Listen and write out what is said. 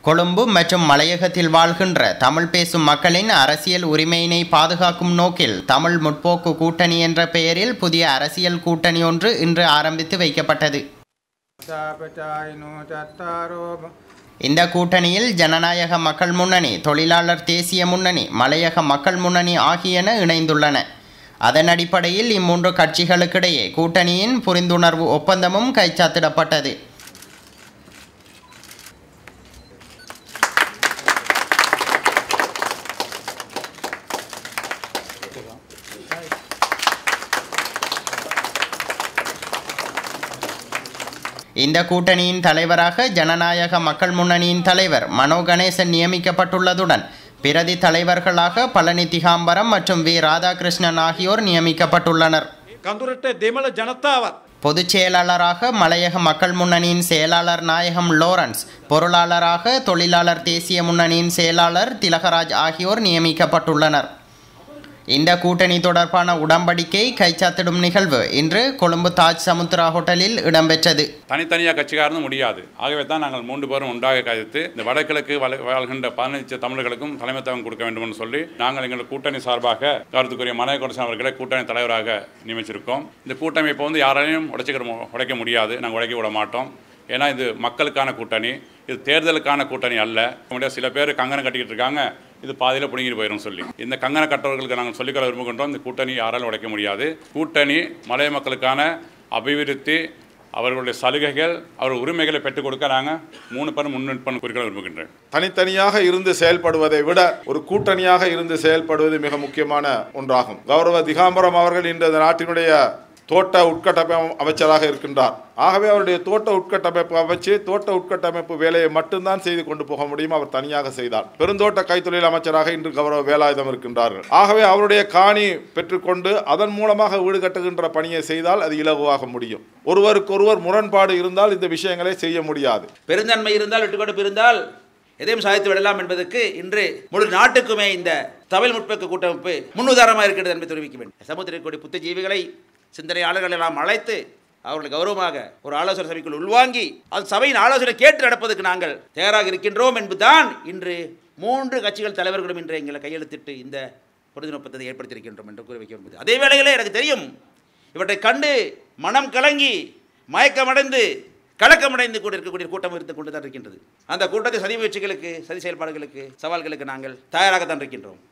கொழும்பு மற்றும் மலையகத்தில் வாழ்கின்ற தமிழ் பேசும் மக்களின் அரசியல் உரிமையினை பாதுகாக்கும் நோக்கில் தமிழ் முற்போக்கு கூட்டணி என்ற பெயரில் புதிய அரசியல் கூட்டணி ஒன்று இன்று ஆரம்பித்து வைக்கப்பட்டது තාපචායිනෝ චත්තාරෝප இந்த கூட்டணியில் ஜனநாயக மக்கள் முன்னணி தொழிலாளர் தேசிய முன்னணி மலையக மக்கள் முன்னணி ஆகியன இணைந்துள்ளன அதன் அடிப்படையில் இம்மூன்று கட்சிகளுக்கிடையே கூட்டணியின் புரிந்துணர்வு ஒப்பந்தமும் கைச்சாத்திடப்பட்டது இந்த கூட்டணியின் தலைவராக ஜனநாயக மக்கள் முன்னணியின் தலைவர் மனோ கணேசன் நியமிக்கப்பட்டுள்ளதுடன் பிரதி தலைவர்களாக பழனி திகாம்பரம் மற்றும் வி ராதாகிருஷ்ணன் ஆகியோர் நியமிக்கப்பட்டுள்ளனர் කඳුරට දෙමළ ජනතාවත් பொதுச் செயலாளராக மலையக மக்கள் முன்னணியின் செயலாளர் நாயகம் லோரன்ஸ் பொருளாளராக தொழிலாளர் தேசிய முன்னணியின் செயலாளர் திலகராஜ் ஆகியோர் நியமிக்கப்பட்டுள்ளனர் இந்த கூட்டணி தொடர்பான உடன்படிக்கை கைச்சாத்திடும் நிகழ்வு இன்று கொழும்பு தாஜ் சமுத்ரா ஹோட்டலில் இடம்பெற்றது தனித்தனியாக கட்சிக்காரனும் முடியாது ஆகவே தான் நாங்கள் மூன்று பேரும் ஒன்றாக கழித்து இந்த வடகிழக்கு வள- வாழ்கின்ற பதினஞ்சு தமிழர்களுக்கும் தலைமைத்துவம் கொடுக்க வேண்டும் என்று சொல்லி நாங்கள் எங்கள் கூட்டணி சார்பாக கருத்துக்குரிய மனைய கொடசன் அவர்களை கூட்டணி தலைவராக நியமிச்சிருக்கோம் இந்த கூட்டமைப்பை வந்து யாராலையும் உடைச்சிக்கிற மு- உடைக்க முடியாது நாங்கள் உடைக்க விட மாட்டோம் ஏன்னா இது மக்களுக்கான கூட்டணி இது தேர்தலுக்கான கூட்டணி அல்ல முடியாது சில பேர் கங்கணம் கட்டிக்கிட்டு இருக்காங்க இது பாதியில் பிடுங்கிட்டு போயிடும் சொல்லி இந்த கங்கண கட்டவர்களுக்கு நாங்கள் சொல்லிக்கொள்ள விரும்புகின்றோம் இந்த கூட்டணி யாராலும் உடைக்க முடியாது கூட்டணி மலைய மக்களுக்கான அபிவிருத்தி அவர்களுடைய சலுகைகள் அவர் உரிமைகளை பெற்றுக் கொடுக்க நாங்கள் மூணு பேரும் முன்னிற்பன்னு குறிக்க விரும்புகின்றேன் தனித்தனியாக இருந்து செயல்படுவதை விட ஒரு கூட்டணியாக இருந்து செயல்படுவது மிக முக்கியமான ஒன்றாகும் கௌரவ திகாம்பரம் அவர்கள் இன்று இந்த நாட்டினுடைய தோட்ட உட்கட்டமைப்பு அமைச்சராக இருக்கின்றார் ஆகவே அவருடைய தோட்ட உட்கட்டமைப்பு அமைச்சு தோட்ட உட்கட்டமைப்பு வேலையை மட்டும்தான் செய்து கொண்டு போக முடியும் அவர் தனியாக செய்தார் பெருந்தோட்ட கைத்தொழில் அமைச்சராக இன்று கௌரவ வேலாயுதம் இருக்கின்றார்கள் ஆகவே அவருடைய காணி பெற்றுக்கொண்டு அதன் மூலமாக வீடு கட்டுகின்ற பணியை செய்தால் அது இலகுவாக முடியும் ஒருவருக்கொருவர் முரண்பாடு இருந்தால் இந்த விஷயங்களை செய்ய முடியாது பெருந்தன்மை இருந்தால் விட்டுக்கொடுப்பு இருந்தால் எதையும் சாதித்து விடலாம் என்பதற்கு இன்று முழு நாட்டுக்குமே இந்த தமிழ் முற்போக்கு கூட்டமைப்பு முன்னுதாரணமாக இருக்கிறது என்பதை தெரிவிக்க வேண்டும் சமுத்திரக்கூடிய புத்தஜீவிகளை சிந்தனையாளர்கள் எல்லாம் அழைத்து அவர்களை கௌரவமாக ஒரு ஆலோசனை சபைக்குள் உள்வாங்கி அது சபையின் ஆலோசனை கேட்டு நடப்பதற்கு நாங்கள் தயாராக இருக்கின்றோம் என்பதுதான் இன்று மூன்று கட்சிகள் தலைவர்களும் இன்று எங்களை கையெழுத்திட்டு இந்த பொருதினொப்பத்தை ஏற்படுத்தியிருக்கின்றோம் என்று கூறி வைக்க விரும்புகிறேன் அதே வேளையிலே எனக்கு தெரியும் இவற்றை கண்டு மனம் கலங்கி மயக்கமடைந்து கலக்கமடைந்து கூட இருக்கக்கூடிய கூட்டம் இருந்து கொண்டு தான் இருக்கின்றது அந்த கூட்டத்தை சதி முயற்சிகளுக்கு சதி செயல்பாடுகளுக்கு சவால்களுக்கு நாங்கள் தயாராகத்தான் இருக்கின்றோம்